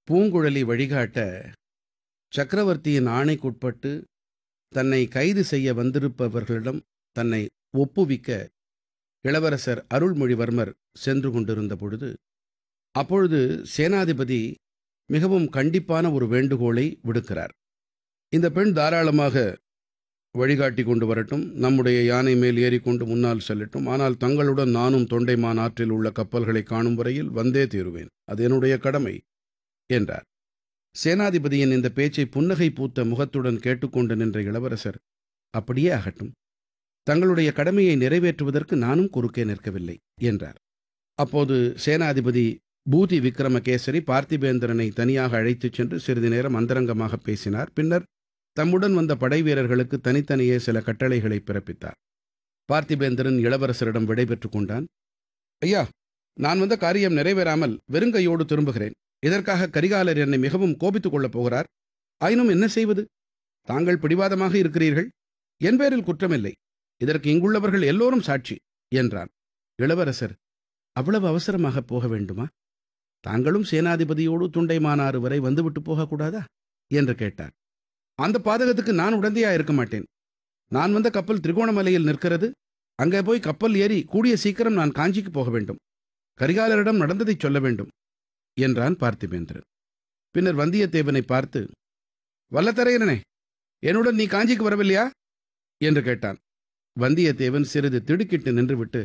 பூங்குழலி வழிகாட்ட சக்கரவர்த்தியின் ஆணைக்குட்பட்டு தன்னை கைது செய்ய வந்திருப்பவர்களிடம் தன்னை ஒப்புவிக்க இளவரசர் அருள்மொழிவர்மர் சென்று கொண்டிருந்த பொழுது அப்பொழுது சேனாதிபதி மிகவும் கண்டிப்பான ஒரு வேண்டுகோளை விடுக்கிறார் இந்த பெண் தாராளமாக வழிகாட்டி கொண்டு வரட்டும் நம்முடைய யானை மேல் ஏறிக்கொண்டு முன்னால் செல்லட்டும் ஆனால் தங்களுடன் நானும் தொண்டைமான் ஆற்றில் உள்ள கப்பல்களை காணும் வரையில் வந்தே தீருவேன் அது என்னுடைய கடமை என்றார் சேனாதிபதியின் இந்த பேச்சை புன்னகை பூத்த முகத்துடன் கேட்டுக்கொண்டு நின்ற இளவரசர் அப்படியே ஆகட்டும் தங்களுடைய கடமையை நிறைவேற்றுவதற்கு நானும் குறுக்கே நிற்கவில்லை என்றார் அப்போது சேனாதிபதி பூதி விக்ரமகேசரி பார்த்திபேந்திரனை தனியாக அழைத்துச் சென்று சிறிது நேரம் அந்தரங்கமாக பேசினார் பின்னர் தம்முடன் வந்த படை வீரர்களுக்கு தனித்தனியே சில கட்டளைகளை பிறப்பித்தார் பார்த்திபேந்திரன் இளவரசரிடம் விடைபெற்றுக் கொண்டான் ஐயா நான் வந்த காரியம் நிறைவேறாமல் வெறுங்கையோடு திரும்புகிறேன் இதற்காக கரிகாலர் என்னை மிகவும் கோபித்துக் கொள்ளப் போகிறார் ஆயினும் என்ன செய்வது தாங்கள் பிடிவாதமாக இருக்கிறீர்கள் என் பேரில் குற்றமில்லை இதற்கு இங்குள்ளவர்கள் எல்லோரும் சாட்சி என்றான் இளவரசர் அவ்வளவு அவசரமாக போக வேண்டுமா தாங்களும் சேனாதிபதியோடு துண்டைமானாறு வரை வந்துவிட்டு போகக்கூடாதா என்று கேட்டார் அந்த பாதகத்துக்கு நான் உடந்தையா இருக்க மாட்டேன் நான் வந்த கப்பல் திரிகோணமலையில் நிற்கிறது அங்கே போய் கப்பல் ஏறி கூடிய சீக்கிரம் நான் காஞ்சிக்கு போக வேண்டும் கரிகாலரிடம் நடந்ததைச் சொல்ல வேண்டும் என்றான் பார்த்திபேந்திரன் பின்னர் வந்தியத்தேவனை பார்த்து வல்லத்தரையனே என்னுடன் நீ காஞ்சிக்கு வரவில்லையா என்று கேட்டான் வந்தியத்தேவன் சிறிது திடுக்கிட்டு நின்றுவிட்டு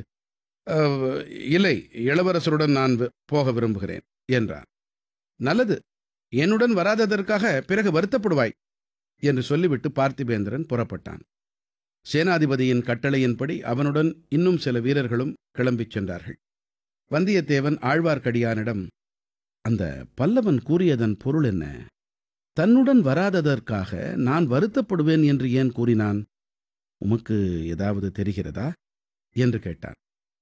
"அஹ், இல்லை இளவரசருடன் நான் வி- போக விரும்புகிறேன் என்றான் நல்லது என்னுடன் வராததற்காக பிறகு வருத்தப்படுவாய் என்று சொல்லிவிட்டு பார்த்திபேந்திரன் புறப்பட்டான் சேனாதிபதியின் கட்டளையின்படி அவனுடன் இன்னும் சில வீரர்களும் கிளம்பிச் சென்றார்கள் வந்தியத்தேவன் ஆழ்வார்க்கடியானிடம் அந்த பல்லவன் கூறியதன் பொருள் என்ன தன்னுடன் வராததற்காக நான் வருத்தப்படுவேன் என்று ஏன் கூறினான் உமக்கு ஏதாவது தெரிகிறதா என்று கேட்டான்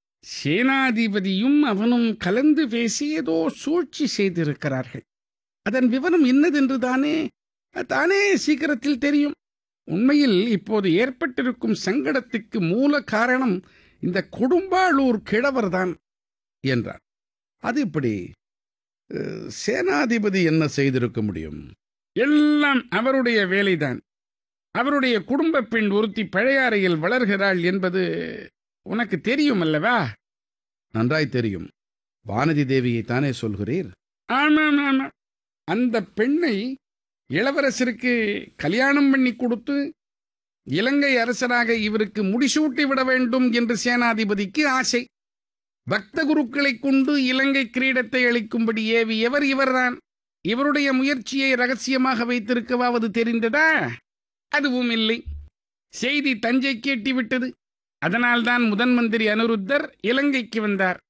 சேனாதிபதியும் அவனும் கலந்து பேசி ஏதோ சூழ்ச்சி செய்திருக்கிறார்கள் அதன் விவரம் இன்னதென்று தானே தானே சீக்கிரத்தில் தெரியும் உண்மையில் இப்போது ஏற்பட்டிருக்கும் சங்கடத்துக்கு மூல காரணம் இந்த கொடும்பாளூர் கிழவர்தான் என்றான் அது இப்படி அஹ், சேனாதிபதி என்ன செய்திருக்க முடியும் எல்லாம் அவருடைய வேலைதான் அவருடைய குடும்ப பெண் ஒருத்தி பழையாறையில் வளர்கிறாள் என்பது உனக்கு தெரியும் அல்லவா நன்றாய் தெரியும் வானதி தேவியை தானே சொல்கிறீர் ஆமாம் ஆமாம் அந்த பெண்ணை இளவரசருக்கு கல்யாணம் பண்ணி கொடுத்து இலங்கை அரசராக இவருக்கு முடிசூட்டி விட வேண்டும் என்று சேனாதிபதிக்கு ஆசை பக்த குருக்களைக் கொண்டு இலங்கை கிரீடத்தை அளிக்கும்படி ஏவியவர் இவர்தான் இவருடைய முயற்சியை ரகசியமாக வைத்திருக்கவாவது தெரிந்ததா அதுவும் இல்லை செய்தி தஞ்சைக்கு எட்டிவிட்டது அதனால்தான் முதன் மந்திரி அனிருத்தர் இலங்கைக்கு வந்தார்